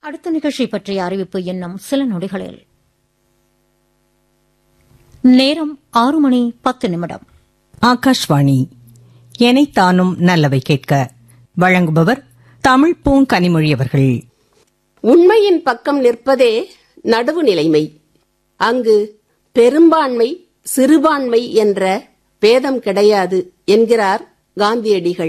அடுத்த நிகழ்ச்சி பற்றிய அறிவிப்பு என்னும் சில நொடிகளில் நேரம் ஆறு மணி பத்து நிமிடம் ஆகாஷ்வாணி எனைத்தானும் நல்லவை கேட்க வழங்குபவர் தமிழ் பூங்கனிமொழி அவர்கள் உண்மையின் பக்கம் நிற்பதே நடுவு நிலைமை அங்கு பெரும்பான்மை சிறுபான்மை என்ற பேதம் கிடையாது என்கிறார் காந்தியடிகள்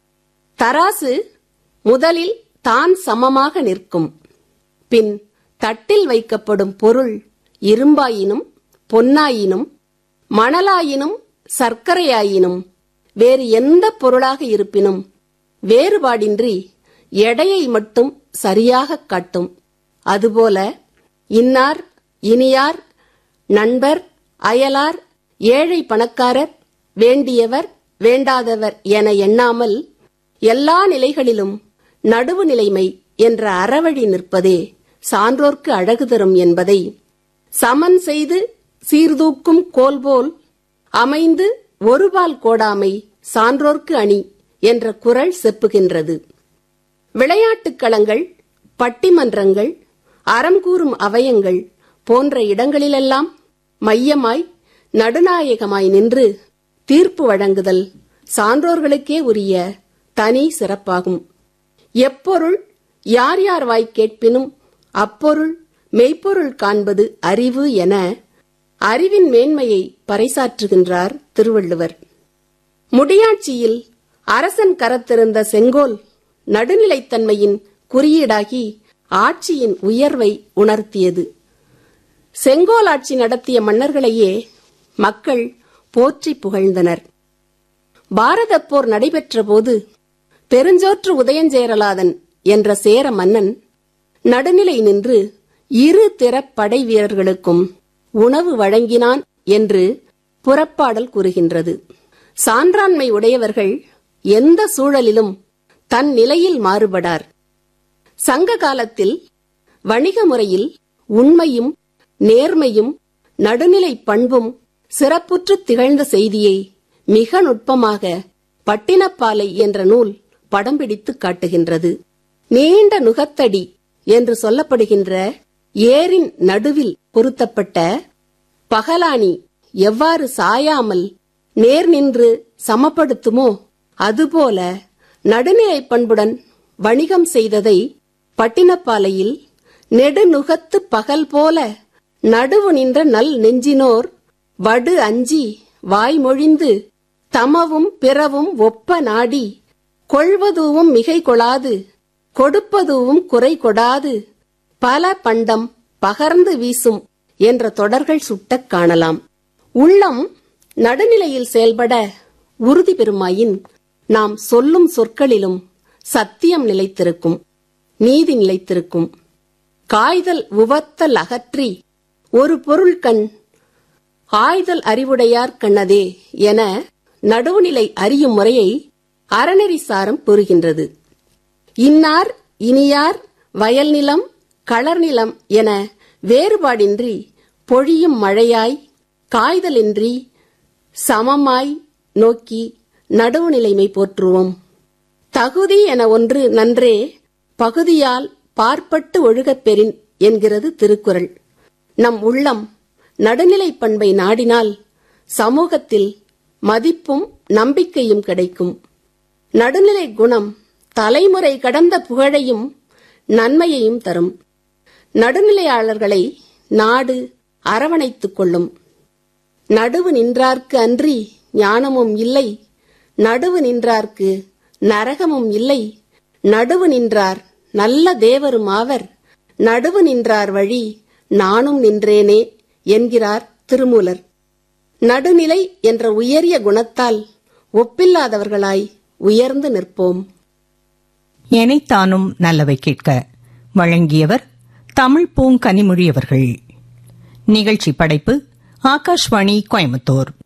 தராசு முதலில் தான் சமமாக நிற்கும் பின் தட்டில் வைக்கப்படும் பொருள் இரும்பாயினும் பொன்னாயினும் மணலாயினும் சர்க்கரையாயினும் வேறு எந்த பொருளாக இருப்பினும் வேறுபாடின்றி எடையை மட்டும் சரியாகக் காட்டும் அதுபோல இன்னார் இனியார் நண்பர் அயலார் ஏழை பணக்காரர் வேண்டியவர் வேண்டாதவர் என எண்ணாமல் எல்லா நிலைகளிலும் நடுவு நிலைமை என்ற அறவழி நிற்பதே சான்றோர்க்கு அழகு தரும் என்பதை சமன் செய்து சீர்தூக்கும் கோல்போல் அமைந்து ஒருபால் கோடாமை சான்றோர்க்கு அணி என்ற குரல் செப்புகின்றது விளையாட்டுக் களங்கள் பட்டிமன்றங்கள் அறம் கூறும் அவயங்கள் போன்ற இடங்களிலெல்லாம் மையமாய் நடுநாயகமாய் நின்று தீர்ப்பு வழங்குதல் சான்றோர்களுக்கே உரிய தனி சிறப்பாகும் எப்பொருள் யார் யார் வாய் கேட்பினும் அப்பொருள் மெய்ப்பொருள் காண்பது அறிவு என அறிவின் மேன்மையை பறைசாற்றுகின்றார் திருவள்ளுவர் முடியாட்சியில் அரசன் கரத்திருந்த செங்கோல் நடுநிலைத்தன்மையின் குறியீடாகி ஆட்சியின் உயர்வை உணர்த்தியது செங்கோல் ஆட்சி நடத்திய மன்னர்களையே மக்கள் போற்றி புகழ்ந்தனர் பாரதப் போர் நடைபெற்ற போது பெருஞ்சோற்று உதயஞ்சேரலாதன் என்ற சேர மன்னன் நடுநிலை நின்று இரு திறப் படை வீரர்களுக்கும் உணவு வழங்கினான் என்று புறப்பாடல் கூறுகின்றது சான்றாண்மை உடையவர்கள் எந்த சூழலிலும் தன் நிலையில் மாறுபடார் சங்க காலத்தில் வணிக முறையில் உண்மையும் நேர்மையும் நடுநிலை பண்பும் சிறப்புற்று திகழ்ந்த செய்தியை மிக நுட்பமாக பட்டினப்பாலை என்ற நூல் படம் பிடித்து காட்டுகின்றது நீண்ட நுகத்தடி என்று சொல்லப்படுகின்ற ஏரின் நடுவில் பொருத்தப்பட்ட பகலானி எவ்வாறு சாயாமல் நேர் நின்று சமப்படுத்துமோ அதுபோல நடுநிலை பண்புடன் வணிகம் செய்ததை பட்டினப்பாலையில் நெடுநுகத்து பகல் போல நடுவு நின்ற நல் நெஞ்சினோர் வடு அஞ்சி வாய்மொழிந்து தமவும் பிறவும் ஒப்ப நாடி கொள்வதுவும் மிகை கொளாது கொடுப்பதுவும் குறை கொடாது பல பண்டம் பகர்ந்து வீசும் என்ற தொடர்கள் சுட்டக் காணலாம் உள்ளம் நடுநிலையில் செயல்பட உறுதி பெறுமாயின் நாம் சொல்லும் சொற்களிலும் சத்தியம் நிலைத்திருக்கும் நீதி நிலைத்திருக்கும் காய்தல் உவத்தல் அகற்றி ஒரு பொருள் கண் ஆய்தல் அறிவுடையார் கண்ணதே என நடுவுநிலை அறியும் முறையை அறநெறி சாரம் கூறுகின்றது இன்னார் இனியார் வயல் நிலம் களர் நிலம் என வேறுபாடின்றி பொழியும் மழையாய் காய்தலின்றி சமமாய் நோக்கி நடுவுநிலைமை போற்றுவோம் தகுதி என ஒன்று நன்றே பகுதியால் பார்ப்பட்டு ஒழுகப் பெறின் என்கிறது திருக்குறள் நம் உள்ளம் நடுநிலை பண்பை நாடினால் சமூகத்தில் மதிப்பும் நம்பிக்கையும் கிடைக்கும் நடுநிலை குணம் தலைமுறை கடந்த புகழையும் நன்மையையும் தரும் நடுநிலையாளர்களை நாடு அரவணைத்துக் கொள்ளும் நடுவு நின்றார்க்கு அன்றி ஞானமும் இல்லை நடுவு நின்றார்க்கு நரகமும் இல்லை நடுவு நின்றார் நல்ல தேவரும் ஆவர் நடுவு நின்றார் வழி நானும் நின்றேனே என்கிறார் திருமூலர் நடுநிலை என்ற உயரிய குணத்தால் ஒப்பில்லாதவர்களாய் உயர்ந்து நிற்போம் எனைத்தானும் நல்லவை கேட்க வழங்கியவர் தமிழ் பூங்கனிமொழி அவர்கள் நிகழ்ச்சி படைப்பு ஆகாஷ்வாணி கோயம்புத்தூர்